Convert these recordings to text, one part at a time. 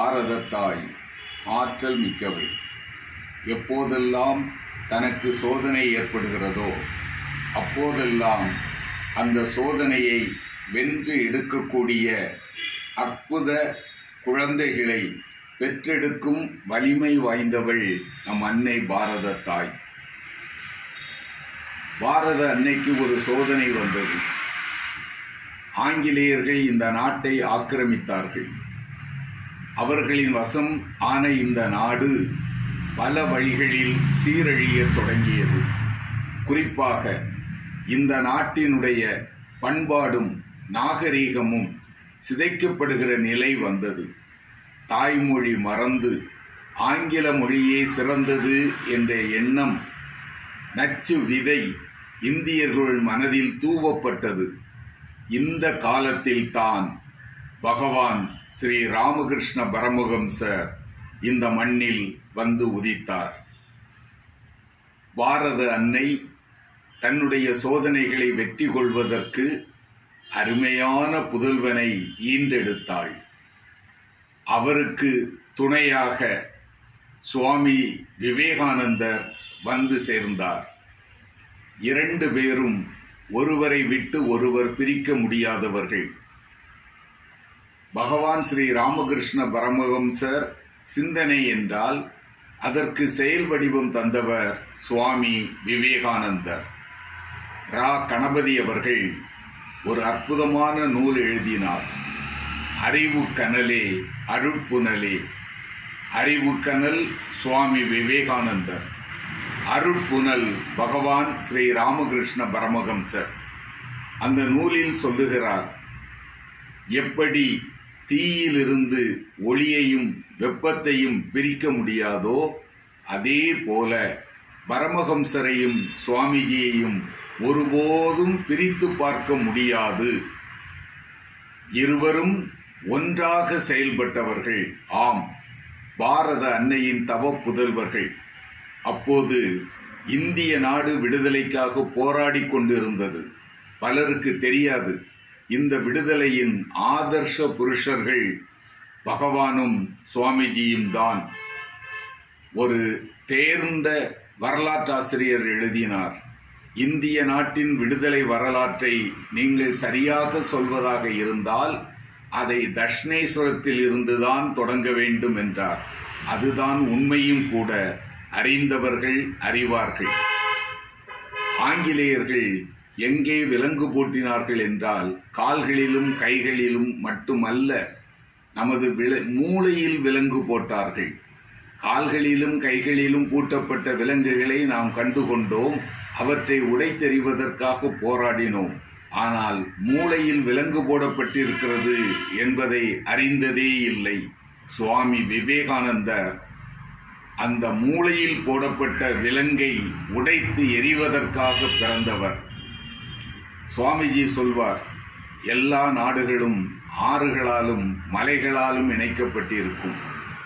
பாரத தாய் ஆற்றல் மிக்கவள் எப்போதெல்லாம் தனக்கு சோதனை ஏற்படுகிறதோ அப்போதெல்லாம் அந்த சோதனையை வென்று எடுக்கக்கூடிய அற்புத குழந்தைகளை பெற்றெடுக்கும் வலிமை வாய்ந்தவள் நம் அன்னை பாரத தாய் பாரத அன்னைக்கு ஒரு சோதனை வந்தது ஆங்கிலேயர்கள் இந்த நாட்டை ஆக்கிரமித்தார்கள் அவர்களின் வசம் ஆன இந்த நாடு பல வழிகளில் சீரழியத் தொடங்கியது குறிப்பாக இந்த நாட்டினுடைய பண்பாடும் நாகரீகமும் சிதைக்கப்படுகிற நிலை வந்தது தாய்மொழி மறந்து ஆங்கில மொழியே சிறந்தது என்ற எண்ணம் நச்சு விதை இந்தியர்கள் மனதில் தூவப்பட்டது இந்த காலத்தில் தான் பகவான் ஸ்ரீ ராமகிருஷ்ண பரமஹம்சர் இந்த மண்ணில் வந்து உதித்தார் பாரத அன்னை தன்னுடைய சோதனைகளை வெற்றி கொள்வதற்கு அருமையான புதல்வனை ஈண்டெடுத்தாள் அவருக்கு துணையாக சுவாமி விவேகானந்தர் வந்து சேர்ந்தார் இரண்டு பேரும் ஒருவரை விட்டு ஒருவர் பிரிக்க முடியாதவர்கள் பகவான் ஸ்ரீ ராமகிருஷ்ண பரமஹம்சர் சிந்தனை என்றால் அதற்கு செயல் வடிவம் தந்தவர் சுவாமி விவேகானந்தர் ரா கணபதி அவர்கள் ஒரு அற்புதமான நூல் எழுதினார் அறிவு கனலே அருட்புனலே அறிவு கனல் சுவாமி விவேகானந்தர் அருட்புனல் பகவான் ஸ்ரீ ராமகிருஷ்ண பரமஹம்சர் அந்த நூலில் சொல்லுகிறார் எப்படி தீயிலிருந்து ஒளியையும் வெப்பத்தையும் பிரிக்க முடியாதோ அதே போல பரமஹம்சரையும் சுவாமிஜியையும் ஒருபோதும் பிரித்து பார்க்க முடியாது இருவரும் ஒன்றாக செயல்பட்டவர்கள் ஆம் பாரத அன்னையின் தவ புதல்வர்கள் அப்போது இந்திய நாடு விடுதலைக்காக போராடி கொண்டிருந்தது பலருக்கு தெரியாது இந்த விடுதலையின் ஆதர்ஷ புருஷர்கள் பகவானும் சுவாமிஜியும் தான் ஒரு தேர்ந்த வரலாற்றாசிரியர் எழுதினார் இந்திய நாட்டின் விடுதலை வரலாற்றை நீங்கள் சரியாக சொல்வதாக இருந்தால் அதை தட்சிணேஸ்வரத்தில் இருந்துதான் தொடங்க வேண்டும் என்றார் அதுதான் உண்மையும் கூட அறிந்தவர்கள் அறிவார்கள் ஆங்கிலேயர்கள் எங்கே விலங்கு போட்டினார்கள் என்றால் கால்களிலும் கைகளிலும் மட்டுமல்ல நமது வில மூளையில் விலங்கு போட்டார்கள் கால்களிலும் கைகளிலும் பூட்டப்பட்ட விலங்குகளை நாம் கண்டுகொண்டோம் அவற்றை உடைத்தெறிவதற்காக போராடினோம் ஆனால் மூளையில் விலங்கு போடப்பட்டிருக்கிறது என்பதை அறிந்ததே இல்லை சுவாமி விவேகானந்தர் அந்த மூளையில் போடப்பட்ட விலங்கை உடைத்து எறிவதற்காக பிறந்தவர் சுவாமிஜி சொல்வார் எல்லா நாடுகளும் ஆறுகளாலும் மலைகளாலும் இணைக்கப்பட்டிருக்கும்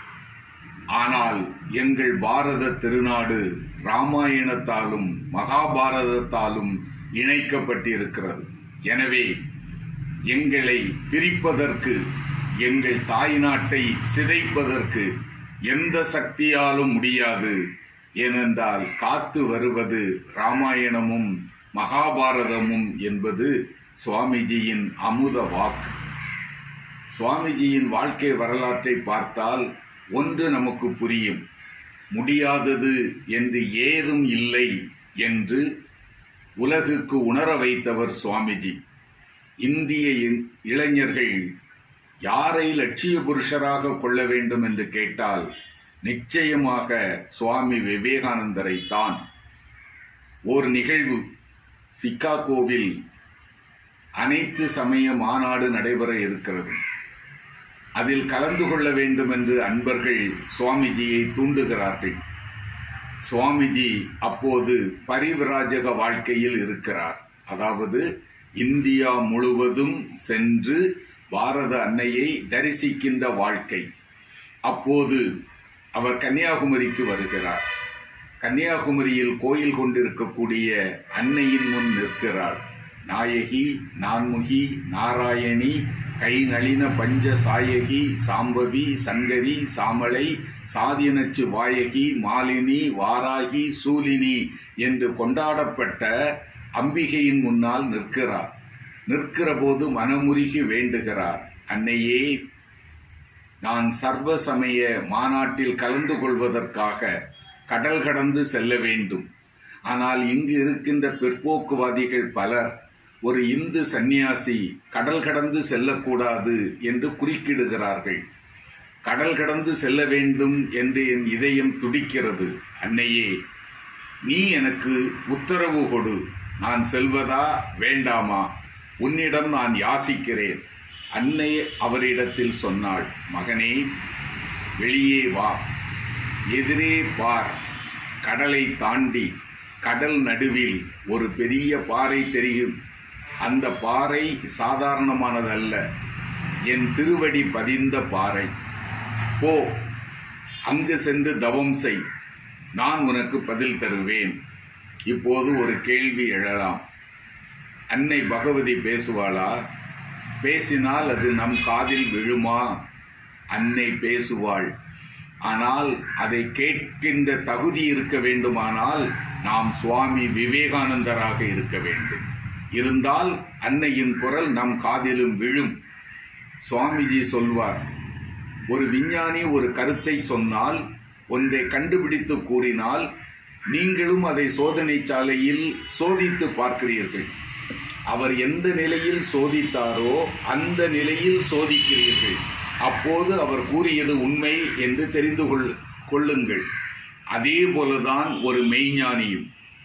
ஆனால் எங்கள் பாரத திருநாடு ராமாயணத்தாலும் மகாபாரதத்தாலும் இணைக்கப்பட்டிருக்கிறது எனவே எங்களை பிரிப்பதற்கு எங்கள் தாய் நாட்டை சிதைப்பதற்கு எந்த சக்தியாலும் முடியாது ஏனென்றால் காத்து வருவது ராமாயணமும் மகாபாரதமும் என்பது சுவாமிஜியின் அமுத வாக்கு சுவாமிஜியின் வாழ்க்கை வரலாற்றை பார்த்தால் ஒன்று நமக்கு புரியும் முடியாதது என்று ஏதும் இல்லை என்று உலகுக்கு உணர வைத்தவர் சுவாமிஜி இந்திய இளைஞர்கள் யாரை லட்சிய புருஷராக கொள்ள வேண்டும் என்று கேட்டால் நிச்சயமாக சுவாமி விவேகானந்தரை தான் ஓர் நிகழ்வு சிக்காகோவில் அனைத்து சமய மாநாடு நடைபெற இருக்கிறது அதில் கலந்து கொள்ள வேண்டும் என்று அன்பர்கள் சுவாமிஜியை தூண்டுகிறார்கள் சுவாமிஜி அப்போது பரிவிராஜக வாழ்க்கையில் இருக்கிறார் அதாவது இந்தியா முழுவதும் சென்று பாரத அன்னையை தரிசிக்கின்ற வாழ்க்கை அப்போது அவர் கன்னியாகுமரிக்கு வருகிறார் கன்னியாகுமரியில் கோயில் கொண்டிருக்கக்கூடிய அன்னையின் முன் நிற்கிறார் நாயகி நான்முகி நாராயணி கை நளின பஞ்ச சாயகி சாம்பவி சங்கரி சாமளை சாதியனச்சு வாயகி மாலினி வாராகி சூலினி என்று கொண்டாடப்பட்ட அம்பிகையின் முன்னால் நிற்கிறார் நிற்கிற போது மனமுருகி வேண்டுகிறார் அன்னையே நான் சர்வ சமய மாநாட்டில் கலந்து கொள்வதற்காக கடல் கடந்து செல்ல வேண்டும் ஆனால் இங்கு இருக்கின்ற பிற்போக்குவாதிகள் பலர் ஒரு இந்து சந்நியாசி கடல் கடந்து செல்லக்கூடாது என்று குறுக்கிடுகிறார்கள் கடல் கடந்து செல்ல வேண்டும் என்று என் இதயம் துடிக்கிறது அன்னையே நீ எனக்கு உத்தரவு கொடு நான் செல்வதா வேண்டாமா உன்னிடம் நான் யாசிக்கிறேன் அன்னை அவரிடத்தில் சொன்னாள் மகனே வெளியே வா எதிரே பார் கடலை தாண்டி கடல் நடுவில் ஒரு பெரிய பாறை தெரியும் அந்த பாறை சாதாரணமானதல்ல என் திருவடி பதிந்த பாறை போ அங்கு சென்று தவம் செய் நான் உனக்கு பதில் தருவேன் இப்போது ஒரு கேள்வி எழலாம் அன்னை பகவதி பேசுவாளா பேசினால் அது நம் காதில் விழுமா அன்னை பேசுவாள் ஆனால் அதை கேட்கின்ற தகுதி இருக்க வேண்டுமானால் நாம் சுவாமி விவேகானந்தராக இருக்க வேண்டும் இருந்தால் அன்னையின் குரல் நம் காதிலும் விழும் சுவாமிஜி சொல்வார் ஒரு விஞ்ஞானி ஒரு கருத்தை சொன்னால் ஒன்றை கண்டுபிடித்து கூறினால் நீங்களும் அதை சோதனை சாலையில் சோதித்து பார்க்கிறீர்கள் அவர் எந்த நிலையில் சோதித்தாரோ அந்த நிலையில் சோதிக்கிறீர்கள் அப்போது அவர் கூறியது உண்மை என்று தெரிந்து கொள் கொள்ளுங்கள் அதே போலதான் ஒரு மெய்ஞானியும்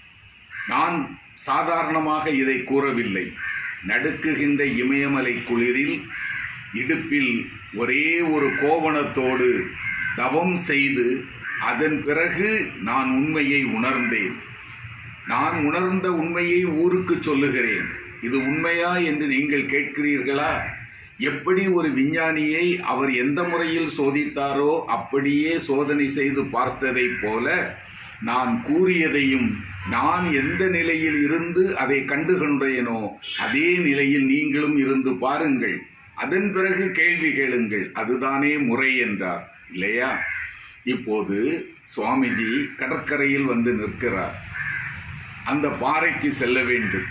நான் சாதாரணமாக இதை கூறவில்லை நடுக்குகின்ற இமயமலை குளிரில் இடுப்பில் ஒரே ஒரு கோவணத்தோடு தவம் செய்து அதன் பிறகு நான் உண்மையை உணர்ந்தேன் நான் உணர்ந்த உண்மையை ஊருக்கு சொல்லுகிறேன் இது உண்மையா என்று நீங்கள் கேட்கிறீர்களா எப்படி ஒரு விஞ்ஞானியை அவர் எந்த முறையில் சோதித்தாரோ அப்படியே சோதனை செய்து பார்த்ததைப் போல நான் கூறியதையும் நான் எந்த நிலையில் இருந்து அதை கண்டு கொண்டேனோ அதே நிலையில் நீங்களும் இருந்து பாருங்கள் அதன் பிறகு கேள்வி கேளுங்கள் அதுதானே முறை என்றார் இல்லையா இப்போது சுவாமிஜி கடற்கரையில் வந்து நிற்கிறார் அந்த பாறைக்கு செல்ல வேண்டும்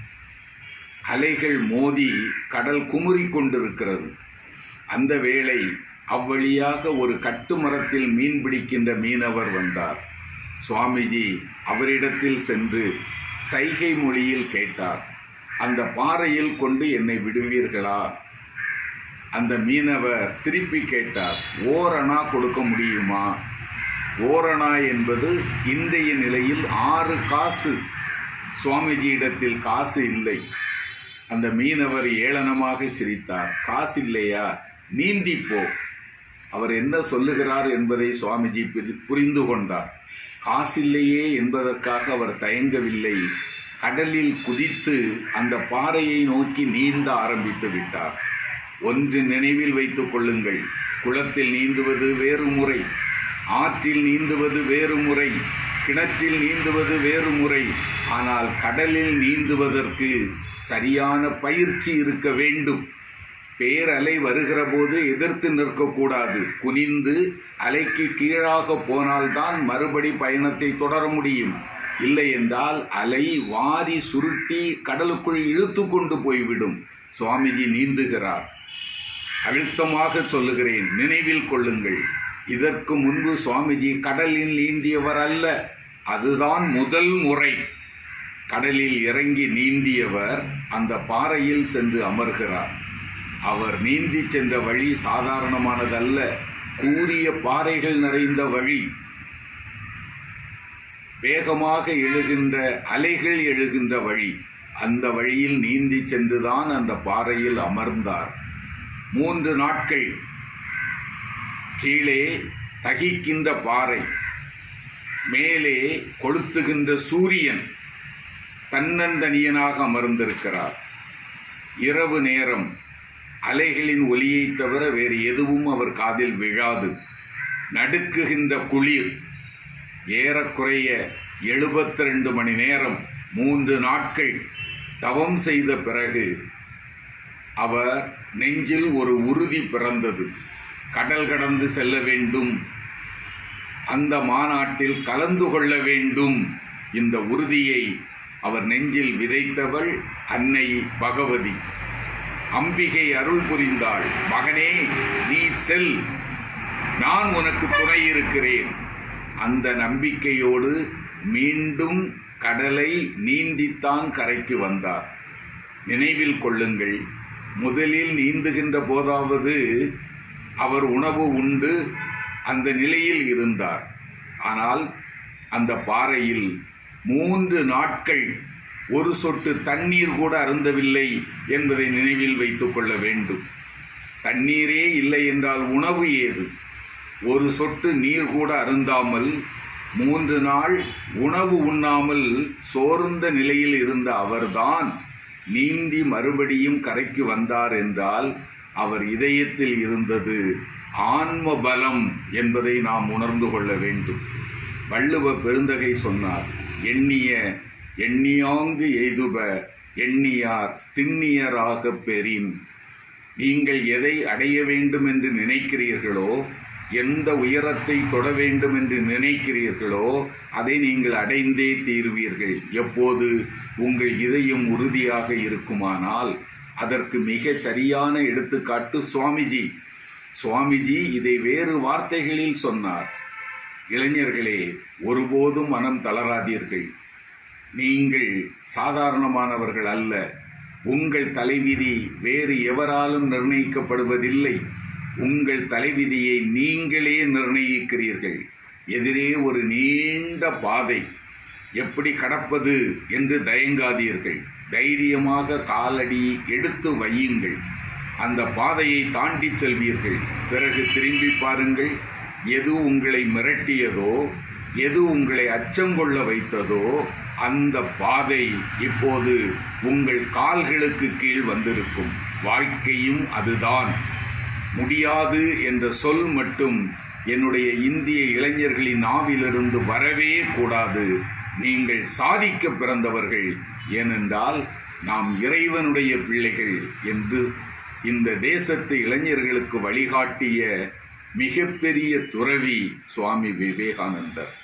அலைகள் மோதி கடல் குமுறி கொண்டிருக்கிறது அந்த வேளை அவ்வழியாக ஒரு கட்டுமரத்தில் மீன் பிடிக்கின்ற மீனவர் வந்தார் சுவாமிஜி அவரிடத்தில் சென்று சைகை மொழியில் கேட்டார் அந்த பாறையில் கொண்டு என்னை விடுவீர்களா அந்த மீனவர் திருப்பி கேட்டார் ஓரணா கொடுக்க முடியுமா ஓரணா என்பது இன்றைய நிலையில் ஆறு காசு சுவாமிஜியிடத்தில் காசு இல்லை அந்த மீனவர் ஏளனமாக சிரித்தார் காசு இல்லையா நீந்தி போ அவர் என்ன சொல்லுகிறார் என்பதை சுவாமிஜி புரி- புரிந்து கொண்டார் காசில்லையே என்பதற்காக அவர் தயங்கவில்லை கடலில் குதித்து அந்த பாறையை நோக்கி நீந்த ஆரம்பித்து விட்டார் ஒன்று நினைவில் வைத்துக் கொள்ளுங்கள் குளத்தில் நீந்துவது வேறு முறை ஆற்றில் நீந்துவது வேறு முறை கிணற்றில் நீந்துவது வேறு முறை ஆனால் கடலில் நீந்துவதற்கு சரியான பயிற்சி இருக்க வேண்டும் பேரலை வருகிற போது எதிர்த்து நிற்கக்கூடாது குனிந்து அலைக்கு கீழாக போனால்தான் மறுபடி பயணத்தை தொடர முடியும் இல்லை என்றால் அலை வாரி சுருட்டி கடலுக்குள் இழுத்து கொண்டு போய்விடும் சுவாமிஜி நீந்துகிறார் அழுத்தமாக சொல்லுகிறேன் நினைவில் கொள்ளுங்கள் இதற்கு முன்பு சுவாமிஜி கடலில் நீந்தியவர் அல்ல அதுதான் முதல் முறை கடலில் இறங்கி நீந்தியவர் அந்த பாறையில் சென்று அமர்கிறார் அவர் நீந்தி சென்ற வழி சாதாரணமானதல்ல கூரிய பாறைகள் நிறைந்த வழி வேகமாக எழுகின்ற அலைகள் எழுகின்ற வழி அந்த வழியில் நீந்தி சென்றுதான் அந்த பாறையில் அமர்ந்தார் மூன்று நாட்கள் கீழே தகிக்கின்ற பாறை மேலே கொளுத்துகின்ற சூரியன் தன்னந்தனியனாக அமர்ந்திருக்கிறார் இரவு நேரம் அலைகளின் ஒலியை தவிர வேறு எதுவும் அவர் காதில் விழாது நடுக்குகின்ற குளிர் ஏறக்குறைய 72 மணி நேரம் மூன்று நாட்கள் தவம் செய்த பிறகு அவர் நெஞ்சில் ஒரு உறுதி பிறந்தது கடல் கடந்து செல்ல வேண்டும் அந்த மாநாட்டில் கலந்து கொள்ள வேண்டும் இந்த உறுதியை அவர் நெஞ்சில் விதைத்தவள் அன்னை பகவதி அம்பிகை அருள் புரிந்தாள் மகனே நீ செல் நான் உனக்கு துணை இருக்கிறேன் அந்த நம்பிக்கையோடு மீண்டும் கடலை நீந்தித்தான் கரைக்கு வந்தார் நினைவில் கொள்ளுங்கள் முதலில் நீந்துகின்ற போதாவது அவர் உணவு உண்டு அந்த நிலையில் இருந்தார் ஆனால் அந்த பாறையில் மூன்று நாட்கள் ஒரு சொட்டு தண்ணீர் கூட அருந்தவில்லை என்பதை நினைவில் வைத்துக் கொள்ள வேண்டும் தண்ணீரே இல்லை என்றால் உணவு ஏது ஒரு சொட்டு நீர் கூட அருந்தாமல் மூன்று நாள் உணவு உண்ணாமல் சோர்ந்த நிலையில் இருந்த அவர்தான் நீந்தி மறுபடியும் கரைக்கு வந்தார் என்றால் அவர் இதயத்தில் இருந்தது ஆன்ம பலம் என்பதை நாம் உணர்ந்து கொள்ள வேண்டும் வள்ளுவ பெருந்தகை சொன்னார் எண்ணிய எண்ணியாங்கு எய்துப எண்ணியார் திண்ணியராக பெறின் நீங்கள் எதை அடைய வேண்டும் என்று நினைக்கிறீர்களோ எந்த உயரத்தை தொட வேண்டும் என்று நினைக்கிறீர்களோ அதை நீங்கள் அடைந்தே தீர்வீர்கள் எப்போது உங்கள் இதயம் உறுதியாக இருக்குமானால் அதற்கு மிக சரியான எடுத்துக்காட்டு சுவாமிஜி சுவாமிஜி இதை வேறு வார்த்தைகளில் சொன்னார் இளைஞர்களே ஒருபோதும் மனம் தளராதீர்கள் நீங்கள் சாதாரணமானவர்கள் அல்ல உங்கள் தலைவிதி வேறு எவராலும் நிர்ணயிக்கப்படுவதில்லை உங்கள் தலைவிதியை நீங்களே நிர்ணயிக்கிறீர்கள் எதிரே ஒரு நீண்ட பாதை எப்படி கடப்பது என்று தயங்காதீர்கள் தைரியமாக காலடி எடுத்து வையுங்கள் அந்த பாதையை தாண்டி செல்வீர்கள் பிறகு திரும்பி பாருங்கள் எது உங்களை மிரட்டியதோ எது உங்களை அச்சம் கொள்ள வைத்ததோ அந்த பாதை இப்போது உங்கள் கால்களுக்கு கீழ் வந்திருக்கும் வாழ்க்கையும் அதுதான் முடியாது என்ற சொல் மட்டும் என்னுடைய இந்திய இளைஞர்களின் நாவிலிருந்து வரவே கூடாது நீங்கள் சாதிக்க பிறந்தவர்கள் ஏனென்றால் நாம் இறைவனுடைய பிள்ளைகள் என்று இந்த தேசத்து இளைஞர்களுக்கு வழிகாட்டிய மிகப்பெரிய துறவி சுவாமி விவேகானந்தர்